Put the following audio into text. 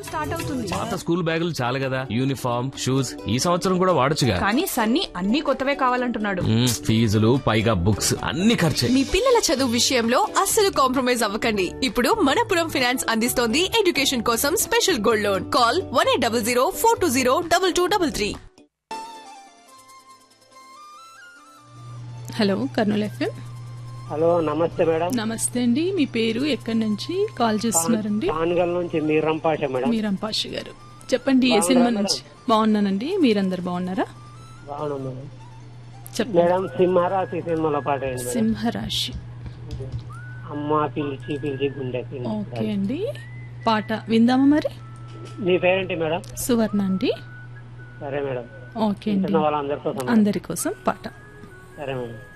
start అవుతుంది పాత school బ్యాగులు చాలు కదా యూనిఫామ్ షూస్ ఈ సంవత్సరం కూడా వాడొచ్చుగా కానీ సన్నీ అన్ని కొత్తవే కావాలంటున్నాడు మ్మ్, ఫీజులు పైగా బుక్స్ అన్ని ఖర్చే మీ పిల్లల చదువు విషయంలో అస్సలు కాంప్రమైజ్ అవ్వకండి ఇప్పుడు మనపురం ఫైనాన్స్ అందిస్తోంది ఎడ్యుకేషన్ కోసం special gold loan call one eight double zero four two zero double two double three hello Kurnool FM hello నమస్తే మేడం నమస్తే అండి మీ పేరు ఎక్కడి నుంచి కాల్ చేస్తున్నారండి పాన్గల్ నుంచి మీరం పాష మేడం మీరం పాష గారు చెప్పండి ఏ సినిమా నుంచి బాగున్నానండి మీరందరు బాగున్నారా బాగున్నాం మేడం చెప్పండి మేడం సింహరాశి సినిమాలో పాట ఏంటి మేడం సింహరాశి అమ్మ పిలిచి పిలిచి గుండెకి ఓకే అండి పాట విందామా మరి మీ పేరేంటి మేడం సువర్ణ అండి సరే మేడం ఓకే అండి చిన్న వాళ్ళందరి కోసం అందరి కోసం పాట సరే మేడం